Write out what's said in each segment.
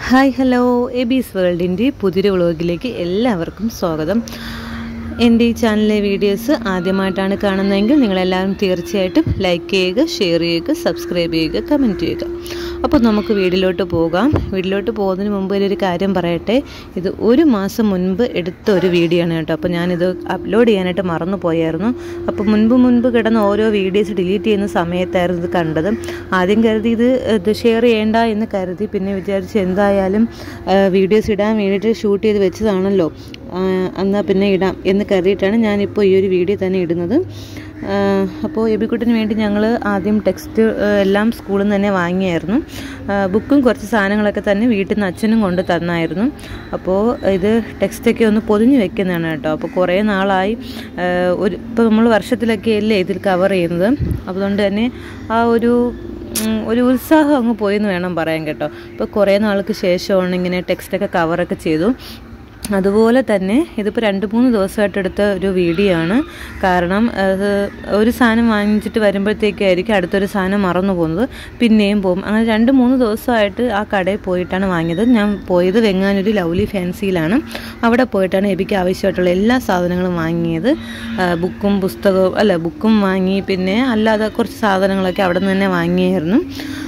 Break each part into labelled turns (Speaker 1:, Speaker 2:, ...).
Speaker 1: hi hello A bees വേൾഡിൻ്റെ പുതിയൊരു വ്ളോഗിലേക്ക് എല്ലാവർക്കും സ്വാഗതം എൻ്റെ ഈ ചാനലിലെ വീഡിയോസ് ആദ്യമായിട്ടാണ് കാണുന്നതെങ്കിൽ നിങ്ങളെല്ലാവരും തീർച്ചയായിട്ടും ലൈക്ക് ചെയ്യുക ഷെയർ ചെയ്യുക സബ്സ്ക്രൈബ് ചെയ്യുക കമൻറ്റ് ചെയ്യുക അപ്പോൾ നമുക്ക് വീട്ടിലോട്ട് പോകാം വീട്ടിലോട്ട് പോകുന്നതിന് മുമ്പ് ഒരു കാര്യം പറയട്ടെ ഇത് ഒരു മാസം മുൻപ് എടുത്ത ഒരു വീഡിയോ ആണ് കേട്ടോ അപ്പോൾ ഞാനിത് അപ്ലോഡ് ചെയ്യാനായിട്ട് മറന്നു പോയായിരുന്നു അപ്പോൾ മുൻപ് മുൻപ് കിടന്ന ഓരോ വീഡിയോസ് ഡിലീറ്റ് ചെയ്യുന്ന സമയത്തായിരുന്നു ഇത് കണ്ടത് ആദ്യം കരുതി ഇത് ഇത് ഷെയർ ചെയ്യേണ്ട എന്ന് കരുതി പിന്നെ വിചാരിച്ച് എന്തായാലും വീഡിയോസ് ഇടാൻ വേണ്ടിയിട്ട് ഷൂട്ട് ചെയ്ത് വെച്ചതാണല്ലോ എന്നാൽ പിന്നെ ഇടാം എന്ന് കരുതിയിട്ടാണ് ഞാനിപ്പോൾ ഈ ഒരു വീഡിയോ തന്നെ ഇടുന്നത് അപ്പോൾ എബിക്കുട്ടിന് വേണ്ടി ഞങ്ങൾ ആദ്യം ടെക്സ്റ്റ് എല്ലാം സ്കൂളിൽ നിന്ന് തന്നെ വാങ്ങിയായിരുന്നു ബുക്കും കുറച്ച് സാധനങ്ങളൊക്കെ തന്നെ വീട്ടിൽ നിന്ന് അച്ഛനും കൊണ്ട് തന്നായിരുന്നു അപ്പോൾ ഇത് ടെക്സ്റ്റൊക്കെ ഒന്ന് പൊതിഞ്ഞ് വെക്കുന്നതാണ് കേട്ടോ അപ്പോൾ കുറേ നാളായി ഒരു ഇപ്പോൾ നമ്മൾ വർഷത്തിലൊക്കെ അല്ലേ ഇതിൽ കവർ ചെയ്യുന്നത് അതുകൊണ്ട് തന്നെ ആ ഒരു ഒരു ഉത്സാഹം അങ്ങ് പോയെന്ന് വേണം പറയാൻ കേട്ടോ ഇപ്പോൾ കുറേ നാൾക്ക് ശേഷമാണ് ഇങ്ങനെ ടെക്സ്റ്റൊക്കെ കവറൊക്കെ ചെയ്തു അതുപോലെ തന്നെ ഇതിപ്പോൾ രണ്ട് മൂന്ന് ദിവസമായിട്ട് എടുത്ത ഒരു വീഡിയോ ആണ് കാരണം ഒരു സാധനം വാങ്ങിച്ചിട്ട് വരുമ്പോഴത്തേക്കായിരിക്കും അടുത്തൊരു സാധനം മറന്നു പോകുന്നത് പിന്നെയും പോകും അങ്ങനെ രണ്ട് മൂന്ന് ദിവസമായിട്ട് ആ കടയിൽ പോയിട്ടാണ് വാങ്ങിയത് ഞാൻ പോയത് വെങ്ങാനൊരു ലൗലി ഫാൻസിയിലാണ് അവിടെ പോയിട്ടാണ് എബിക്ക് ആവശ്യമായിട്ടുള്ള എല്ലാ സാധനങ്ങളും വാങ്ങിയത് ബുക്കും പുസ്തകവും അല്ല ബുക്കും വാങ്ങി പിന്നെ അല്ലാതെ കുറച്ച് സാധനങ്ങളൊക്കെ അവിടെ നിന്ന് തന്നെ വാങ്ങിയായിരുന്നു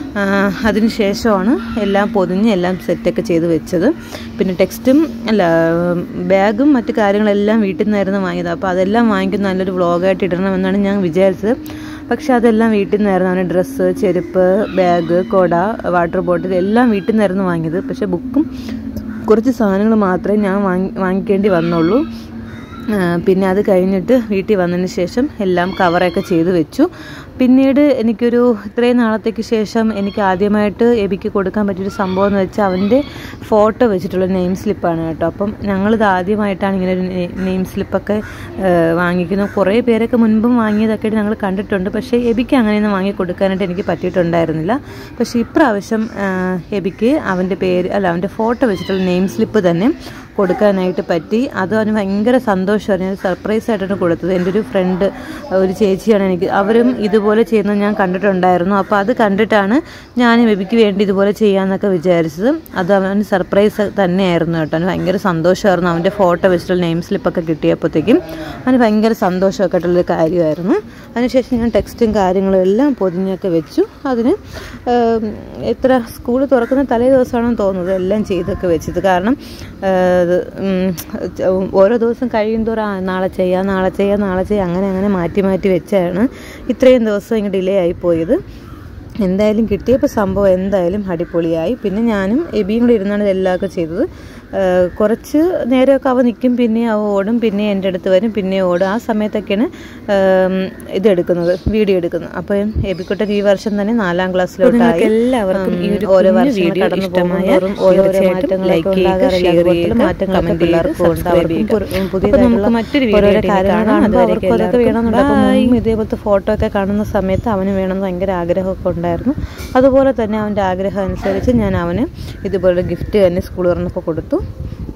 Speaker 1: അതിന് ശേഷമാണ് എല്ലാം പൊതിഞ്ഞ് എല്ലാം സെറ്റൊക്കെ ചെയ്ത് വെച്ചത് പിന്നെ ടെക്സ്റ്റും അല്ല ബാഗും മറ്റു കാര്യങ്ങളെല്ലാം വീട്ടിൽ നിന്നായിരുന്നു വാങ്ങിയത് അപ്പോൾ അതെല്ലാം വാങ്ങിക്കുന്ന നല്ലൊരു വ്ളോഗായിട്ട് ഇടണമെന്നാണ് ഞാൻ വിചാരിച്ചത് പക്ഷെ അതെല്ലാം വീട്ടിൽ നിന്നായിരുന്നു അവന് ഡ്രസ്സ് ചെരുപ്പ് ബാഗ് കൊട വാട്ടർ ബോട്ടിൽ എല്ലാം വീട്ടിൽ നിന്നായിരുന്നു വാങ്ങിയത് പക്ഷേ ബുക്കും കുറച്ച് സാധനങ്ങൾ മാത്രമേ ഞാൻ വാങ്ങി വാങ്ങിക്കേണ്ടി വന്നുള്ളൂ പിന്നെ അത് കഴിഞ്ഞിട്ട് വീട്ടിൽ വന്നതിന് ശേഷം എല്ലാം കവറൊക്കെ ചെയ്ത് വെച്ചു പിന്നീട് എനിക്കൊരു ഇത്രയും നാളത്തേക്ക് ശേഷം എനിക്ക് ആദ്യമായിട്ട് എബിക്ക് കൊടുക്കാൻ പറ്റിയൊരു സംഭവം എന്ന് വെച്ചാൽ അവൻ്റെ ഫോട്ടോ വെച്ചിട്ടുള്ള നെയിം സ്ലിപ്പാണ് കേട്ടോ അപ്പം ഞങ്ങളിത് ആദ്യമായിട്ടാണ് ഇങ്ങനെ ഒരു നെയിം സ്ലിപ്പൊക്കെ വാങ്ങിക്കുന്നത് കുറേ പേരൊക്കെ മുൻപും വാങ്ങിയതൊക്കെ ഞങ്ങൾ കണ്ടിട്ടുണ്ട് പക്ഷേ എബിക്ക് അങ്ങനെയൊന്നും വാങ്ങി കൊടുക്കാനായിട്ട് എനിക്ക് പറ്റിയിട്ടുണ്ടായിരുന്നില്ല പക്ഷേ ഇപ്രാവശ്യം എബിക്ക് അവൻ്റെ പേര് അല്ല അവൻ്റെ ഫോട്ടോ വെച്ചിട്ടുള്ള നെയിം സ്ലിപ്പ് തന്നെ കൊടുക്കാനായിട്ട് പറ്റി അത് അവന് ഭയങ്കര സന്തോഷമായിരുന്നു ഞാൻ സർപ്രൈസ് ആയിട്ടാണ് കൊടുത്തത് എൻ്റെ ഒരു ഫ്രണ്ട് ഒരു ചേച്ചിയാണ് എനിക്ക് അവരും ഇതുപോലെ ചെയ്യുന്നത് ഞാൻ കണ്ടിട്ടുണ്ടായിരുന്നു അപ്പോൾ അത് കണ്ടിട്ടാണ് ഞാൻ ബേബിക്ക് വേണ്ടി ഇതുപോലെ ചെയ്യാമെന്നൊക്കെ വിചാരിച്ചത് അത് അവന് സർപ്രൈസ് തന്നെയായിരുന്നു കേട്ടോ അവന് ഭയങ്കര സന്തോഷമായിരുന്നു അവൻ്റെ ഫോട്ടോ വെച്ചിട്ടുള്ള നെയിം സ്ലിപ്പൊക്കെ കിട്ടിയപ്പോഴത്തേക്കും അവന് ഭയങ്കര സന്തോഷമൊക്കെ ആയിട്ടുള്ളൊരു കാര്യമായിരുന്നു അതിനുശേഷം ഞാൻ ടെക്സ്റ്റും കാര്യങ്ങളും എല്ലാം പൊതിഞ്ഞൊക്കെ വെച്ചു അതിന് എത്ര സ്കൂൾ തുറക്കുന്ന തലേ ദിവസമാണെന്ന് തോന്നുന്നത് എല്ലാം ചെയ്തൊക്കെ വെച്ചത് കാരണം ഓരോ ദിവസം കഴിയും തോറും നാളെ ചെയ്യാം നാളെ ചെയ്യാം നാളെ ചെയ്യാം അങ്ങനെ അങ്ങനെ മാറ്റി മാറ്റി വെച്ചാണ് ഇത്രയും ദിവസം ഇങ്ങനെ ഡിലേ ആയി പോയത് എന്തായാലും കിട്ടിയപ്പോൾ സംഭവം എന്തായാലും അടിപൊളിയായി പിന്നെ ഞാനും എബിയും കൂടി ഇരുന്നാണ് ഇതെല്ലാമൊക്കെ ചെയ്തത് കുറച്ച് നേരമൊക്കെ അവ നിൽക്കും പിന്നെ അവ ഓടും പിന്നെ എൻ്റെ അടുത്ത് വരും പിന്നെ ഓടും ആ സമയത്തൊക്കെയാണ് ഇതെടുക്കുന്നത് വീഡിയോ എടുക്കുന്നത് അപ്പം എബിക്കുട്ടൻ ഈ വർഷം തന്നെ നാലാം ക്ലാസ്സിലോട്ടായി എല്ലാവർക്കും ഈ ഒരു ഓരോ വർഷം കടന്നു പോകുന്നതോറും ഓരോരോ മാറ്റങ്ങളൊക്കെ മാറ്റങ്ങളൊക്കെ പിള്ളേർക്കും ഉണ്ടാവും പുതിയതായിട്ടുള്ള മറ്റൊരു ഓരോരോ കാര്യങ്ങൾ അവർക്ക് ഓരോക്കെ വേണമെന്നുണ്ടാകും ഇതേപോലത്തെ ഫോട്ടോ ഒക്കെ കാണുന്ന സമയത്ത് അവന് വേണമെന്ന് ഭയങ്കര ആഗ്രഹമൊക്കെ ഉണ്ടായിരുന്നു അതുപോലെ തന്നെ അവൻ്റെ ആഗ്രഹം അനുസരിച്ച് ഞാൻ അവന് ഇതുപോലെ ഗിഫ്റ്റ് തന്നെ സ്കൂൾ തുറന്നപ്പോൾ കൊടുത്തു